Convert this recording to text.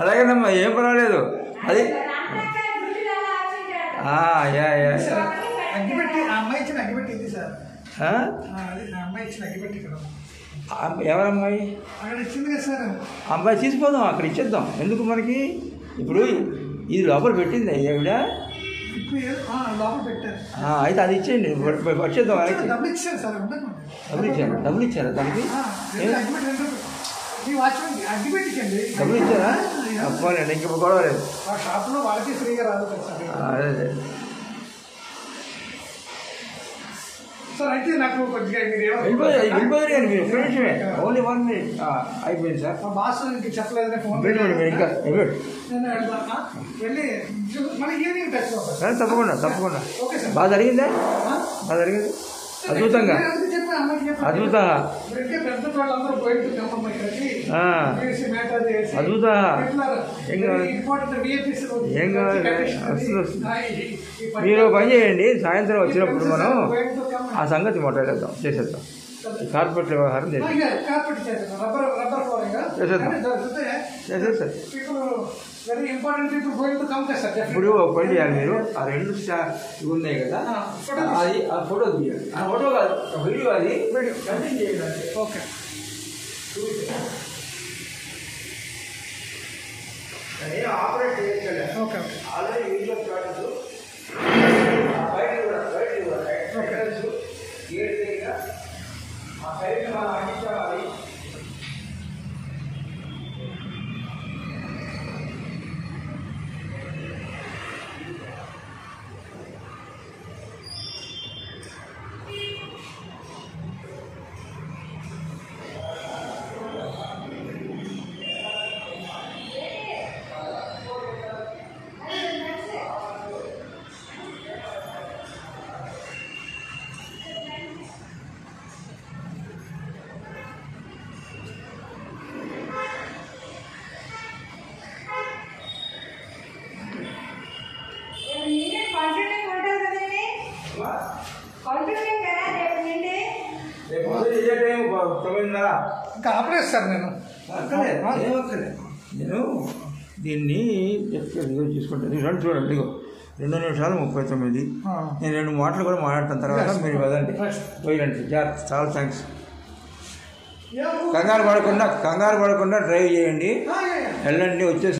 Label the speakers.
Speaker 1: అలాగేనమ్మా ఏం పర్వాలేదు అది ఆ, యా యా యా.
Speaker 2: అగ్గిపెట్టి ఆ అమ్మాయి ఇచ్చిన అగ్గిపెట్టి ఇది సార్
Speaker 1: ఆ?
Speaker 2: ఆ, అది ఆ అమ్మాయి ఇచ్చిన అగ్గిపెట్టి ఇక్కడ
Speaker 1: ఆ, ఎవరమ్మాయి
Speaker 2: అక్కడ ఇచ్చింది కదా సార్
Speaker 1: ఆ అమ్మాయి తీసిపోదాం అక్కడ ఇచ్చేద్దాం ఎందుకు మనకి ఇప్పుడు ఇది లోపల పెట్టింది ఈవిడ
Speaker 2: ఇప్పుడు ఏదో- ఆ, లోపల పెట్టారు
Speaker 1: ఆ, అయితే అది ఇచ్చేయండి ప- ప- వచ్చేద్దాం వెనక్కి
Speaker 2: డబ్బులు ఇచ్చారు సార్ ఉండకండి
Speaker 1: డబ్బులు ఇచ్చారా డబ్బులు ఇచ్చారా దానికి
Speaker 2: ఆ, రెండు అగ్గిపెట్టి రెండు మీ వాచ్మెన్ అగ్గిపెట్టించండి
Speaker 1: డబ్బులు ఇచ్చారా పోలేండి ఇంక గొడవ లేదు
Speaker 2: ఆ షాప్లో వాళ్ళకి ఫ్రీగా రాదు కదా సార్
Speaker 1: ఆ, అదే అదే
Speaker 2: సార్ అయితే నాకు కొద్దిగా మీరు ఏమో-
Speaker 1: వెళ్ళిపోయారు వెళ్ళిపోయారు కానీ మీరు ఒక్క నిమిషమే ఓన్లీ వన్ మినిట్ అయిపోయింది సార్
Speaker 2: మా బాస్ ఇంక చెప్పలేదని ఫోన్
Speaker 1: వెళ్ళిపోండి మీరు ఇంకా వెళ్ళిపోండి
Speaker 2: నేను వెళ్తాను వెళ్ళి మళ్ళీ ఈవినింగ్ టచ్ అవుతాను
Speaker 1: సరే, తప్పకుండా తప్పకుండా
Speaker 2: ఓకే సార్
Speaker 1: బాగా జరిగిందా
Speaker 2: ఆ?
Speaker 1: బాగా జరిగింది అద్భుతంగా
Speaker 2: నేను అందుకే చెప్పాను అమ్మాయికి చెప్పాను.
Speaker 1: అద్భుతంగా
Speaker 2: ఇప్పటికే పెద్ద వాళ్ళందరూ పోయింది కమ్మమ్మ ఇక్కడికి
Speaker 1: ఆ,
Speaker 2: వేసి మేట అది వేసి
Speaker 1: అద్భుతంగా
Speaker 2: పెట్టినారు.
Speaker 1: ఏం కావాలి?
Speaker 2: ఇంపార్టెంట్ VIPs రోజు.
Speaker 1: ఏం కావాలి?
Speaker 2: కట్టేసి
Speaker 1: వస్తుంది, వస్తుంది.
Speaker 2: ఆ, ఈ- ఈ పని-
Speaker 1: మీరు ఒక పని చేయండి సాయంత్రం వచ్చినప్పుడు మనం
Speaker 2: పోయింది కమ్మ.
Speaker 1: ఆ సంగతి మాట్లాడేద్దాం చేసేద్దాం ఈ కార్పొరేట్ వ్యవహారం
Speaker 2: ఆ,
Speaker 1: చేద్దాం
Speaker 2: ఇక కార్పెట్ చేసేద్దాం. రబ్బర్ రబ్బర్ ఫ్లోరింగ్
Speaker 1: చేసేద్దాం.
Speaker 2: కానీ దొరికితే
Speaker 1: చేసేస్తారు
Speaker 2: people very important people going to come there, sir, definitely.
Speaker 1: ఇప్పుడు ఒక పని చేయాలి మీరు ఆ రెండు స్టా- ఇవి ఉన్నాయి కదా
Speaker 2: ఆ, ఫోటో
Speaker 1: అది ఆ ఫోటో తీయాలి ఆ ఫోటో కాదు ఆ వీడియో అది కంటిన్యూ చేయండి అంతే.
Speaker 2: ఓకే
Speaker 1: నేను ఆపరేట్ చేయట్లేదు
Speaker 2: okay okay
Speaker 1: already video start బయట కూడా బయట కూడా ఎంట్రన్స్ గేట్ దగ్గర ఆ సైడ్ మనం అందించాలి రేపు పొద్దున్న ఇదే టైం ఒక తొమ్మిదిన్నర
Speaker 2: ఇంకా ఆపరేట్ సార్ నేను
Speaker 1: అక్కర్లేదు ఏం అక్కర్లేదు నేను దీన్ని ఇదిగో చూసుకుంటాను ఇది రెండు చూడండి ఇదిగో రెండు నిమిషాలు ముప్పై తొమ్మిది
Speaker 2: ఆ.
Speaker 1: నేను రెండు మాటలు కూడా మాట్లాడతాను తర్వాత
Speaker 2: Yes.
Speaker 1: మీరు వదండి
Speaker 2: Yes.
Speaker 1: పోయినండి జాగ్రత్త చాలా థ్యాంక్స్
Speaker 2: Yeah,
Speaker 1: కంగారు పడకుండా కంగారు పడకుండా డ్రైవ్ చేయండి
Speaker 2: yeah, yeah.
Speaker 1: వెళ్ళండి వచ్చేసి